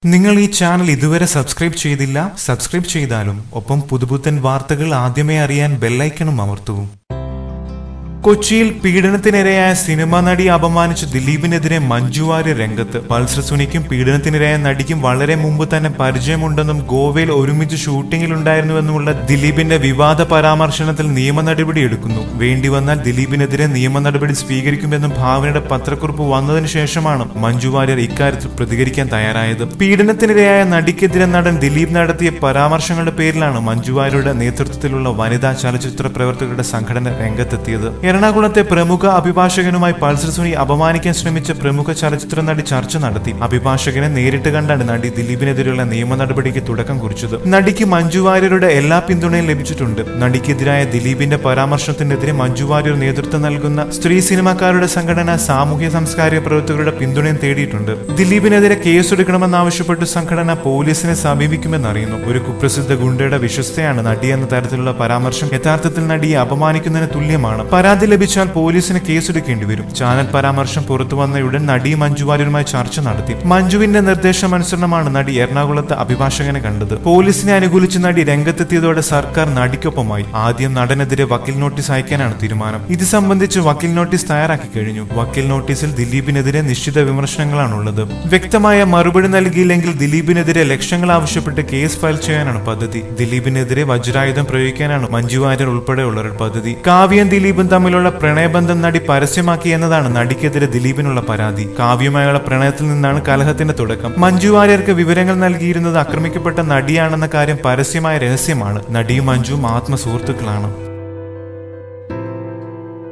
നിങ്ങൾ ഈ ചാനൽ ഇതുവരെ സബ്സ്ക്രൈബ് ചെയ്തില്ല സബ്സ്ക്രൈബ് ചെയ്താലും ഒപ്പം പുതുപുത്തൻ വാർത്തകൾ ആദ്യമേ അറിയാൻ ബെല്ലൈക്കണും അമർത്തൂ കൊച്ചിയിൽ പീഡനത്തിനിരയായ സിനിമാ നടി അപമാനിച്ച് ദിലീപിനെതിരെ മഞ്ജു വാര്യർ രംഗത്ത് പൾസർ സുനിക്കും പീഡനത്തിനിരയായ നടിക്കും വളരെ മുമ്പ് തന്നെ പരിചയമുണ്ടെന്നും ഗോവയിൽ ഒരുമിച്ച് ഷൂട്ടിങ്ങിലുണ്ടായിരുന്നുവെന്നുമുള്ള ദിലീപിന്റെ വിവാദ പരാമർശനത്തിൽ നിയമ നടപടി എടുക്കുന്നു വേണ്ടി വന്നാൽ ദിലീപിനെതിരെ നിയമ നടപടി സ്വീകരിക്കുമെന്നും ഭാവനയുടെ പത്രക്കുറിപ്പ് വന്നതിന് ശേഷമാണ് മഞ്ജു വാര്യർ ഇക്കാര്യത്തിൽ പ്രതികരിക്കാൻ തയ്യാറായത് പീഡനത്തിനിരയായ നടിക്കെതിരെ നടൻ ദിലീപ് നടത്തിയ പരാമർശങ്ങളുടെ പേരിലാണ് മഞ്ജു വാര്യരുടെ നേതൃത്വത്തിലുള്ള വനിതാ ചലച്ചിത്ര പ്രവർത്തകരുടെ സംഘടന രംഗത്തെത്തിയത് എറണാകുളത്തെ പ്രമുഖ അഭിഭാഷകനുമായി പൾസർ സുനി അപമാനിക്കാൻ ശ്രമിച്ച പ്രമുഖ ചലച്ചിത്ര നടി ചർച്ച നടത്തി അഭിഭാഷകനെ നേരിട്ട് കണ്ടാണ് നടി ദിലീപിനെതിരെയുള്ള നിയമ നടപടിക്ക് തുടക്കം കുറിച്ചത് നടിക്ക് മഞ്ജു വാര്യരുടെ എല്ലാ പിന്തുണയും ലഭിച്ചിട്ടുണ്ട് നടിക്കെതിരായ ദിലീപിന്റെ പരാമർശത്തിനെതിരെ മഞ്ജു വാര്യർ നേതൃത്വം നൽകുന്ന സ്ത്രീ സിനിമാക്കാരുടെ സംഘടന സാമൂഹ്യ സാംസ്കാരിക പ്രവർത്തകരുടെ പിന്തുണയും തേടിയിട്ടുണ്ട് ദിലീപിനെതിരെ കേസെടുക്കണമെന്നാവശ്യപ്പെട്ട് സംഘടന പോലീസിനെ സമീപിക്കുമെന്നറിയുന്നു ഒരു കുപ്രസിദ്ധ ഗുണ്ടയുടെ വിശ്വസ്തയാണ് നടി എന്ന തരത്തിലുള്ള പരാമർശം യഥാർത്ഥത്തിൽ നടിയെ അപമാനിക്കുന്നതിന് തുല്യമാണ് പരാതി ലഭിച്ചാൽ പോലീസിന് കേസെടുക്കേണ്ടി വരും ചാനൽ പരാമർശം പുറത്തു വന്നയുടൻ നടി മഞ്ജു വാര്യരുമായി ചർച്ച നടത്തി മഞ്ജുവിന്റെ നിർദ്ദേശമനുസരണമാണ് നടി എറണാകുളത്ത് അഭിഭാഷകനെ കണ്ടത് പോലീസിനെ അനുകൂലിച്ച് നടി രംഗത്തെത്തിയതോടെ സർക്കാർ നടിക്കൊപ്പമായി ആദ്യം നടനെതിരെ വക്കീൽ നോട്ടീസ് അയക്കാനാണ് തീരുമാനം ഇത് സംബന്ധിച്ച് വക്കീൽ നോട്ടീസ് തയ്യാറാക്കി കഴിഞ്ഞു വക്കീൽ നോട്ടീസിൽ ദിലീപിനെതിരെ നിശ്ചിത വിമർശനങ്ങളാണുള്ളത് വ്യക്തമായ മറുപടി നൽകിയില്ലെങ്കിൽ ദിലീപിനെതിരെ ലക്ഷങ്ങൾ ആവശ്യപ്പെട്ട് കേസ് ഫയൽ ചെയ്യാനാണ് പദ്ധതി ദിലീപിനെതിരെ വജ്രായുധം പ്രയോഗിക്കാനാണ് മഞ്ജു വാര്യർ ഉൾപ്പെടെയുള്ളവരുടെ പദ്ധതി കാവ്യം ദിലീപും തമ്മിലുള്ള പ്രണയബന്ധം നടി പരസ്യമാക്കി എന്നതാണ് നടിക്കെതിരെ ദിലീപിനുള്ള പരാതി കാവ്യമായുള്ള പ്രണയത്തിൽ നിന്നാണ് കലഹത്തിന്റെ തുടക്കം മഞ്ജു വാര്യർക്ക് വിവരങ്ങൾ നൽകിയിരുന്നത് ആക്രമിക്കപ്പെട്ട നടിയാണെന്ന കാര്യം പരസ്യമായ രഹസ്യമാണ് നടിയും മഞ്ജുവും ആത്മസുഹൃത്തുക്കളാണ്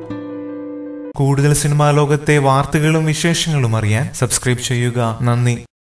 കൂടുതൽ സിനിമാ ലോകത്തെ വാർത്തകളും വിശേഷങ്ങളും അറിയാൻ സബ്സ്ക്രൈബ് ചെയ്യുക നന്ദി